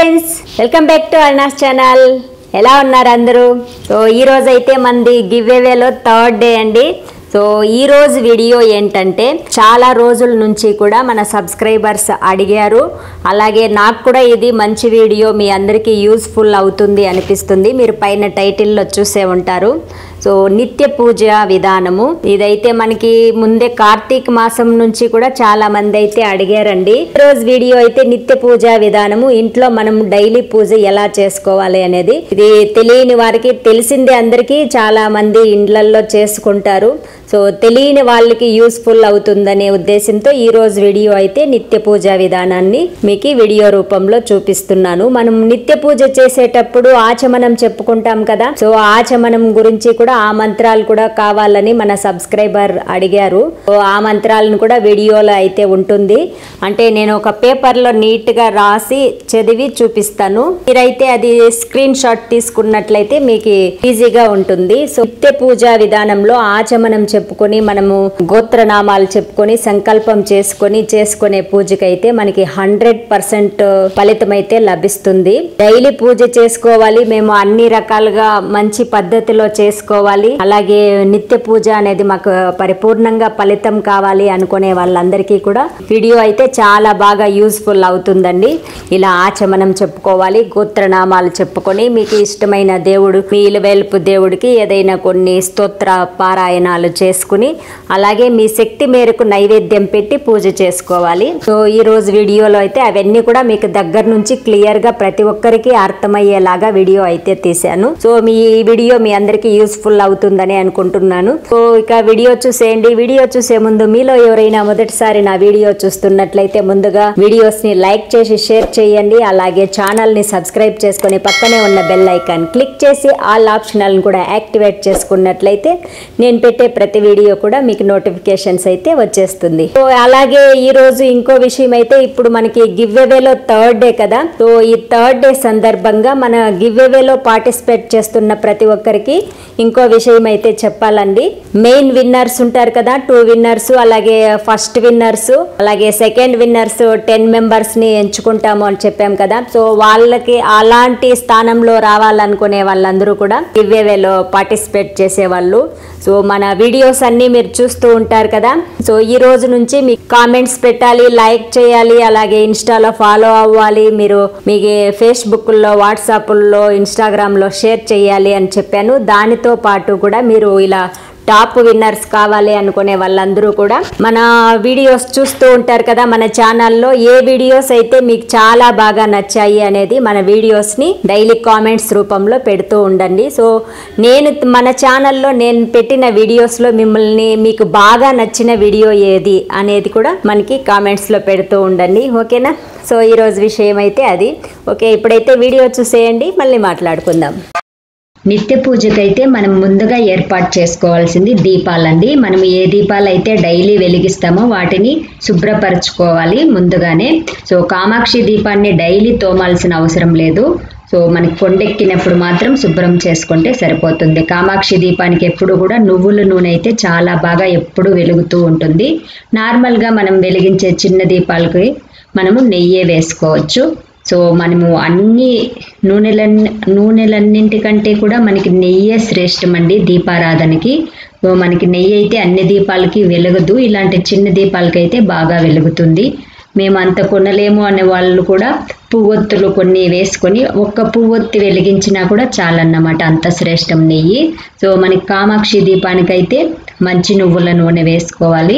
friends welcome back to అర్నాస్ channel ఎలా ఉన్నారు అందరూ సో ఈ రోజు అయితే మనది గివ్ అవేలో థర్డ్ డే అండి సో ఈ రోజు వీడియో ఏంటంటే చాలా రోజుల నుంచి కూడా మన సబ్స్క్రైబర్స్ అడిగారు అలాగే నాకు కూడా ఇది మంచి వీడియో మీ అందరికీ యూస్ఫుల్ అవుతుంది అనిపిస్తుంది మీరు పైన టైటిల్లో చూసే ఉంటారు సో నిత్య పూజ విధానము ఇదైతే మనకి ముందే కార్తీక మాసం నుంచి కూడా చాలా మంది అయితే అడిగారండి ఈ రోజు వీడియో అయితే నిత్య పూజ విధానము ఇంట్లో మనం డైలీ పూజ ఎలా చేసుకోవాలి అనేది ఇది తెలియని వారికి తెలిసిందే అందరికీ చాలా మంది ఇండ్లల్లో చేసుకుంటారు సో తెలియని వాళ్ళకి యూస్ఫుల్ అవుతుందనే ఉద్దేశంతో ఈ రోజు వీడియో అయితే నిత్య పూజ విధానాన్ని మీకు ఈ వీడియో రూపంలో చూపిస్తున్నాను మనం నిత్య పూజ చేసేటప్పుడు ఆచమనం చెప్పుకుంటాం కదా సో ఆచమనం గురించి కూడా ఆ మంత్రాలు కూడా కావాలని మన సబ్స్క్రైబర్ అడిగారు సో ఆ మంత్రాలను కూడా వీడియోలో అయితే ఉంటుంది అంటే నేను ఒక పేపర్లో నీట్ గా రాసి చదివి చూపిస్తాను మీరైతే అది స్క్రీన్ షాట్ తీసుకున్నట్లయితే మీకు ఈజీగా ఉంటుంది సో నిత్య పూజ విధానంలో ఆచమనం చెప్పుకొని మనము గోత్రనామాలు చెప్పుకొని సంకల్పం చేసుకొని చేసుకునే పూజకైతే మనకి హండ్రెడ్ పర్సెంట్ ఫలితం అయితే లభిస్తుంది డైలీ పూజ చేసుకోవాలి మేము అన్ని రకాలుగా మంచి పద్ధతిలో చేసుకోవాలి అలాగే నిత్య పూజ అనేది మాకు పరిపూర్ణంగా ఫలితం కావాలి అనుకునే వాళ్ళందరికీ కూడా వీడియో అయితే చాలా బాగా యూస్ఫుల్ అవుతుందండి ఇలా ఆచమనం చెప్పుకోవాలి గోత్రనామాలు చెప్పుకొని మీకు ఇష్టమైన దేవుడు మీ ఇలవేల్పు దేవుడికి ఏదైనా కొన్ని స్తోత్ర పారాయణాలు చేసుకుని అలాగే మీ శక్తి మేరకు నైవేద్యం పెట్టి పూజ చేసుకోవాలి సో ఈ రోజు వీడియోలో అయితే అవన్నీ కూడా మీకు దగ్గర నుంచి క్లియర్ గా ప్రతి ఒక్కరికి అర్థమయ్యేలాగా వీడియో అయితే తీశాను సో మీ ఈ వీడియో మీ అందరికీ యూస్ఫుల్ అవుతుందని అనుకుంటున్నాను సో ఇక వీడియో చూసేయండి వీడియో చూసే ముందు మీలో ఎవరైనా మొదటిసారి నా వీడియో చూస్తున్నట్లయితే ముందుగా వీడియోస్ ని లైక్ చేసి షేర్ చేయండి అలాగే ఛానల్ ని సబ్స్క్రైబ్ చేసుకొని పక్కనే ఉన్న బెల్ ఐకాన్ క్లిక్ చేసి ఆల్ ఆప్షనల్ కూడా యాక్టివేట్ చేసుకున్నట్లయితే నేను పెట్టే ప్రతి వీడియో కూడా మీకు నోటిఫికేషన్స్ అయితే వచ్చేస్తుంది సో అలాగే ఈ రోజు ఇంకో విషయం అయితే ఇప్పుడు మనకి గివ్ అవేలో థర్డ్ డే కదా సో ఈ థర్డ్ డే సందర్భంగా మన గివ్ అవేలో పార్టిసిపేట్ చేస్తున్న ప్రతి ఒక్కరికి ఇంకో విషయం అయితే చెప్పాలండి మెయిన్ విన్నర్స్ ఉంటారు కదా టూ విన్నర్స్ అలాగే ఫస్ట్ విన్నర్స్ అలాగే సెకండ్ విన్నర్స్ టెన్ మెంబర్స్ ని ఎంచుకుంటాము అని చెప్పాం కదా సో వాళ్ళకి అలాంటి స్థానంలో రావాలనుకునే వాళ్ళందరూ కూడా గివ్ అవేలో పార్టిసిపేట్ చేసే వాళ్ళు సో మన వీడియోస్ అన్ని మీరు చూస్తూ ఉంటారు కదా సో ఈ రోజు నుంచి మీకు కామెంట్స్ పెట్టాలి లైక్ చేయాలి అలాగే ఇన్స్టాలో ఫాలో అవ్వాలి మీరు మీ ఫేస్బుక్లో వాట్సాప్లో ఇన్స్టాగ్రామ్లో షేర్ చేయాలి అని చెప్పాను దానితో పాటు కూడా మీరు ఇలా టాప్ విన్నర్స్ కావాలి అనుకునే వాళ్ళందరూ కూడా మన వీడియోస్ చూస్తూ ఉంటారు కదా మన ఛానల్లో ఏ వీడియోస్ అయితే మీకు చాలా బాగా నచ్చాయి అనేది మన వీడియోస్ని డైలీ కామెంట్స్ రూపంలో పెడుతూ ఉండండి సో నేను మన ఛానల్లో నేను పెట్టిన వీడియోస్లో మిమ్మల్ని మీకు బాగా నచ్చిన వీడియో ఏది అనేది కూడా మనకి కామెంట్స్లో పెడుతూ ఉండండి ఓకేనా సో ఈరోజు విషయం అయితే అది ఓకే ఇప్పుడైతే వీడియో చూసేయండి మళ్ళీ మాట్లాడుకుందాం నిత్య పూజకైతే మనం ముందుగా ఏర్పాటు చేసుకోవాల్సింది దీపాలండి మనం ఏ దీపాలు అయితే డైలీ వెలిగిస్తామో వాటిని శుభ్రపరచుకోవాలి ముందుగానే సో కామాక్షి దీపాన్ని డైలీ తోమాల్సిన అవసరం లేదు సో మనకి కొండెక్కినప్పుడు మాత్రం శుభ్రం చేసుకుంటే సరిపోతుంది కామాక్షి దీపానికి ఎప్పుడు కూడా నువ్వుల నూనె అయితే చాలా బాగా ఎప్పుడు వెలుగుతూ ఉంటుంది నార్మల్గా మనం వెలిగించే చిన్న దీపాలకి మనము నెయ్యే వేసుకోవచ్చు సో మనము అన్ని నూనెలన్ని నూనెలన్నింటికంటే కూడా మనకి నెయ్యే శ్రేష్టం అండి దీపారాధనకి సో మనకి నెయ్యి అయితే అన్ని దీపాలకి వెలగదు ఇలాంటి చిన్న దీపాలకైతే బాగా వెలుగుతుంది మేము అంత కొనలేము అనే వాళ్ళు కూడా పువ్వొత్తులు కొన్ని వేసుకొని ఒక్క పువ్వొత్తి వెలిగించినా కూడా చాలన్నమాట అంత శ్రేష్టం నెయ్యి సో మనకి కామాక్షి దీపానికైతే మంచి నువ్వుల నూనె వేసుకోవాలి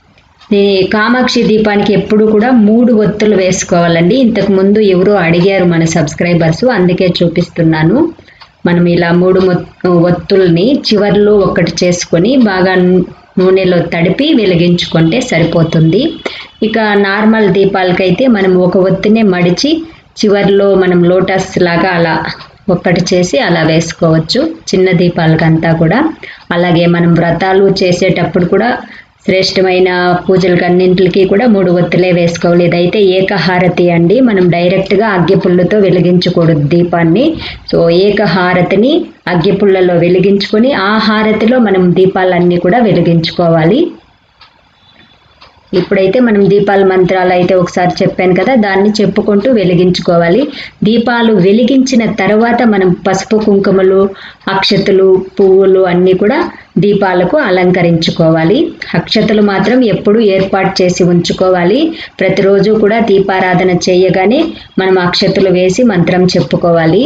ఈ కామాక్షి దీపానికి ఎప్పుడు కూడా మూడు ఒత్తులు వేసుకోవాలండి ఇంతకు ముందు ఎవరో అడిగారు మన సబ్స్క్రైబర్స్ అందుకే చూపిస్తున్నాను మనం ఇలా మూడు మొత్- ఒత్తుల్ని చివర్లో ఒకటి చేసుకొని బాగా నూనెలో తడిపి వెలిగించుకుంటే సరిపోతుంది ఇక నార్మల్ దీపాలకైతే మనం ఒక ఒత్తినే మడిచి చివర్లో మనం లోటస్ లాగా అలా ఒక్కటి చేసి అలా వేసుకోవచ్చు చిన్న దీపాలకంతా కూడా అలాగే మనం వ్రతాలు చేసేటప్పుడు కూడా శ్రేష్టమైన పూజలకన్నింటికి కూడా మూడు ఒత్తులే వేసుకోవాలి ఇదైతే ఏకహారతి అండి మనం డైరెక్ట్గా అగ్గిపుల్లతో వెలిగించకూడదు దీపాన్ని సో ఏకహారతిని అగ్గిపుల్లలో వెలిగించుకొని ఆ హారతిలో మనం దీపాలన్నీ కూడా వెలిగించుకోవాలి ఇప్పుడైతే మనం దీపాల మంత్రాలు అయితే ఒకసారి చెప్పాను కదా దాన్ని చెప్పుకుంటూ వెలిగించుకోవాలి దీపాలు వెలిగించిన తర్వాత మనం పసుపు కుంకుమలు అక్షతలు పువ్వులు అన్నీ కూడా దీపాలకు అలంకరించుకోవాలి అక్షతలు మాత్రం ఎప్పుడూ ఏర్పాటు చేసి ఉంచుకోవాలి ప్రతిరోజు కూడా దీపారాధన చేయగానే మనం అక్షతలు వేసి మంత్రం చెప్పుకోవాలి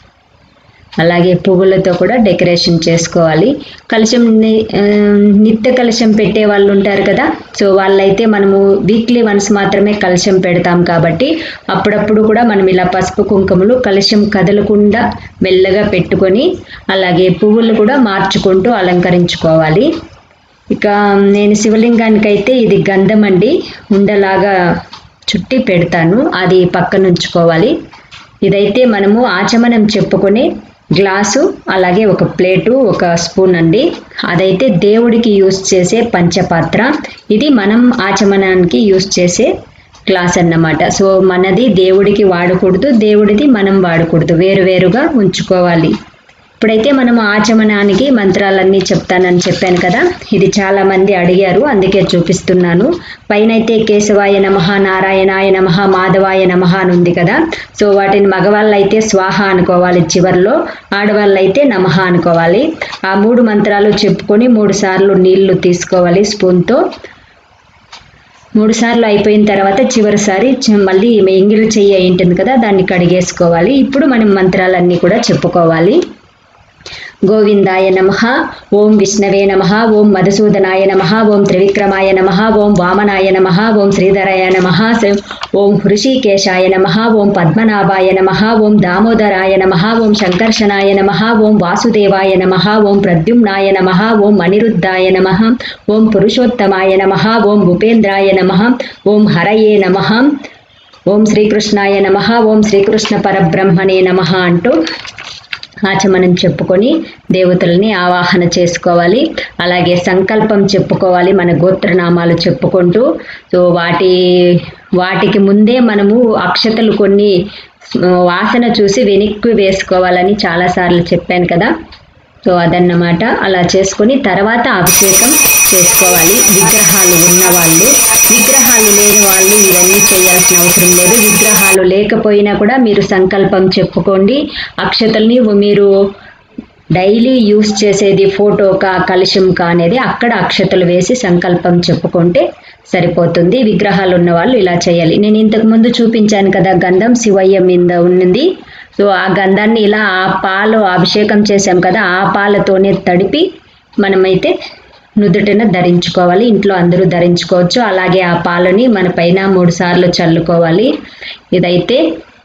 అలాగే పువ్వులతో కూడా డెకరేషన్ చేసుకోవాలి కలశం ని- ఆ, నిత్య కలశం పెట్టే వాళ్ళు ఉంటారు కదా సో వాళ్ళైతే మనము వీక్లీ వన్స్ మాత్రమే కలశం పెడతాం కాబట్టి అప్పుడప్పుడు కూడా మనం ఇలా పసుపు కుంకుమలు కలశం కదలకుండా మెల్లగా పెట్టుకొని అలాగే పువ్వులు కూడా మార్చుకుంటూ అలంకరించుకోవాలి ఇక నేను శివలింగానికైతే ఇది గంధం అండి ఉండలాగా చుట్టి పెడతాను అది పక్కన ఉంచుకోవాలి ఇదైతే మనము ఆచమనం చెప్పుకునే గ్లాసు అలాగే ఒక ప్లేటు ఒక స్పూన్ అండి అదైతే దేవుడికి యూస్ చేసే పంచపాత్ర ఇది మనం ఆచమనానికి యూస్ చేసే గ్లాస్ అన్నమాట సో మనది దేవుడికి వాడకూడదు దేవుడిది మనం వాడకూడదు వేరువేరుగా ఉంచుకోవాలి ఇప్పుడైతే మనం ఆచమనానికి మంత్రాలన్నీ చెప్తానని చెప్పాను కదా ఇది చాలా మంది అడిగారు అందుకే చూపిస్తున్నాను పైన అయితే కేశవాయ నమః నారాయణాయ నమః మాధవాయ నమః అని ఉంది కదా సో వాటిని మగవాళ్ళు అయితే స్వాహ అనుకోవాలి చివర్లో ఆడవాళ్ళు అయితే నమః అనుకోవాలి ఆ మూడు మంత్రాలు చెప్పుకొని మూడు సార్లు నీళ్లు తీసుకోవాలి స్పూన్తో మూడు సార్లు అయిపోయిన తర్వాత చివరిసారి చి- మళ్ళీ ఎంగిల్ చెయ్యి అయి ఉంటుంది కదా దాన్ని కడిగేసుకోవాలి ఇప్పుడు మనం మంత్రాలన్నీ కూడా చెప్పుకోవాలి గోవిందాయ నమ ఓం విష్ణవే నమ ఓం మధుసూదనాయ నమ ఓం త్రివిక్రమాయ నమ ఓం వామనాయ నమ ఓం శ్రీధరాయ నమ ఓం హృషికేశాయ నమ ఓం పద్మనాభాయ నమ ఓం దామోదరాయ నమ ఓం శంకర్షణాయ నమ ఓం వాసుదేవాయ నమ ఓం ప్రద్యుమ్నాయ నమ ఓం అనిరుద్ధాయ నమ ఓం పురుషోత్తమాయ నమ ఓం భూపేంద్రాయ నమ ఓం హరయే నమ ఓం శ్రీకృష్ణాయ నమ ఓం శ్రీకృష్ణ పరబ్రహ్మణే నమ అంటూ ఆచమనం చెప్పుకొని దేవతల్ని ఆవాహన చేసుకోవాలి అలాగే సంకల్పం చెప్పుకోవాలి మన గోత్రనామాలు చెప్పుకుంటూ సో వాటి వాటికి ముందే మనము అక్షతలు కొన్ని ఆ, వాసన చూసి వెనక్కి వేసుకోవాలని చాలాసార్లు చెప్పాను కదా సో అదన్నమాట అలా చేసుకొని తర్వాత అభిషేకం చేసుకోవాలి విగ్రహాలు ఉన్నవాళ్ళు విగ్రహాలు లేని వాళ్ళు ఇవన్నీ చేయాల్సిన అవసరం లేదు విగ్రహాలు లేకపోయినా కూడా మీరు సంకల్పం చెప్పుకోండి అక్షతల్ని మీరు డైలీ యూస్ చేసేది ఫోటోకా కలుషంకా అనేది అక్కడ అక్షతలు వేసి సంకల్పం చెప్పుకుంటే సరిపోతుంది విగ్రహాలు ఉన్న వాళ్ళు ఇలా చేయాలి నేను ఇంతకు ముందు చూపించాను కదా గంధం శివయ్య మీద ఉన్నది సో ఆ గంధాన్ని ఇలా ఆ పాలు అభిషేకం చేసాం కదా ఆ పాలతోనే తడిపి మనమైతే నుదుటిన ధరించుకోవాలి ఇంట్లో అందరూ ధరించుకోవచ్చు అలాగే ఆ పాలని మన పైన మూడు సార్లు చల్లుకోవాలి ఇదైతే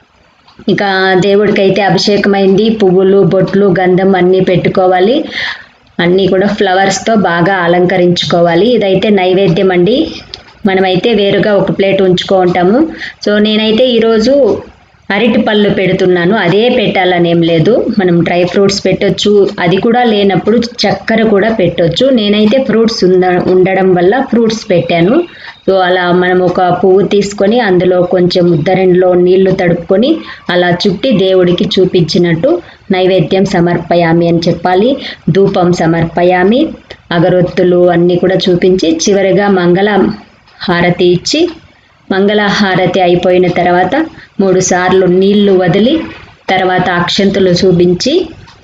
ఇక దేవుడికైతే అభిషేకమైంది పువ్వులు బొట్లు గంధం అన్నీ పెట్టుకోవాలి అన్నీ కూడా ఫ్లవర్స్తో బాగా అలంకరించుకోవాలి ఇదైతే నైవేద్యం అండి మనమైతే వేరుగా ఒక ప్లేట్ ఉంచుకో ఉంటాము సో నేనైతే ఈరోజు అరటి పళ్ళు పెడుతున్నాను అదే పెట్టాలని ఏం లేదు మనం డ్రై ఫ్రూట్స్ పెట్టొచ్చు అది కూడా లేనప్పుడు చక్కెర కూడా పెట్టొచ్చు నేనైతే ఫ్రూట్స్ ఉంద ఉండడం వల్ల ఫ్రూట్స్ పెట్టాను సో అలా మనం ఒక పువ్వు తీసుకొని అందులో కొంచెం ఉద్దరణలో నీళ్లు తడుపుకొని అలా చుట్టి దేవుడికి చూపించినట్టు నైవేద్యం సమర్పయామి అని చెప్పాలి ధూపం సమర్పయామి అగరొత్తులు అన్నీ కూడా చూపించి చివరిగా మంగళ హారతి ఇచ్చి మంగళహారతి అయిపోయిన తర్వాత మూడు సార్లు నీళ్లు వదిలి తర్వాత అక్షంతులు చూపించి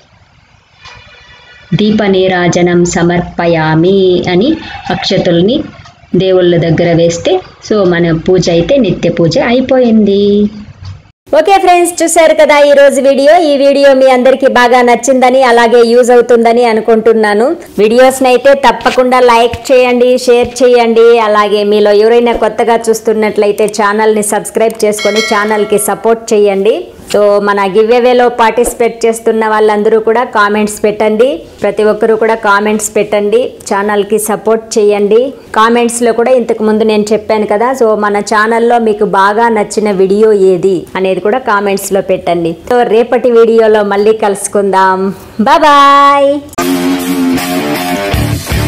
దీప నీరాజనం సమర్పయామి అని అక్షతుల్ని దేవుళ్ళ దగ్గర వేస్తే సో మన పూజ అయితే నిత్య పూజ అయిపోయింది ఓకే ఫ్రెండ్స్ చూశారు కదా ఈ రోజు వీడియో ఈ వీడియో మీ అందరికి బాగా నచ్చిందని అలాగే యూజ్ అవుతుందని అనుకుంటున్నాను వీడియోస్ అయితే తప్పకుండా లైక్ చేయండి షేర్ చేయండి అలాగే మీలో ఎవరైనా కొత్తగా చూస్తున్నట్లయితే ఛానల్ ని సబ్స్క్రైబ్ చేసుకొని ఛానల్ కి సపోర్ట్ చేయండి సో మన గివ్వేవేలో పార్టిసిపేట్ చేస్తున్న వాళ్ళందరూ కూడా కామెంట్స్ పెట్టండి ప్రతి ఒక్కరూ కూడా కామెంట్స్ పెట్టండి ఛానల్కి సపోర్ట్ చేయండి కామెంట్స్లో కూడా ఇంతకు ముందు నేను చెప్పాను కదా సో మన ఛానల్లో మీకు బాగా నచ్చిన వీడియో ఏది అనేది కూడా కామెంట్స్లో పెట్టండి సో రేపటి వీడియోలో మళ్ళీ కలుసుకుందాం బాయ్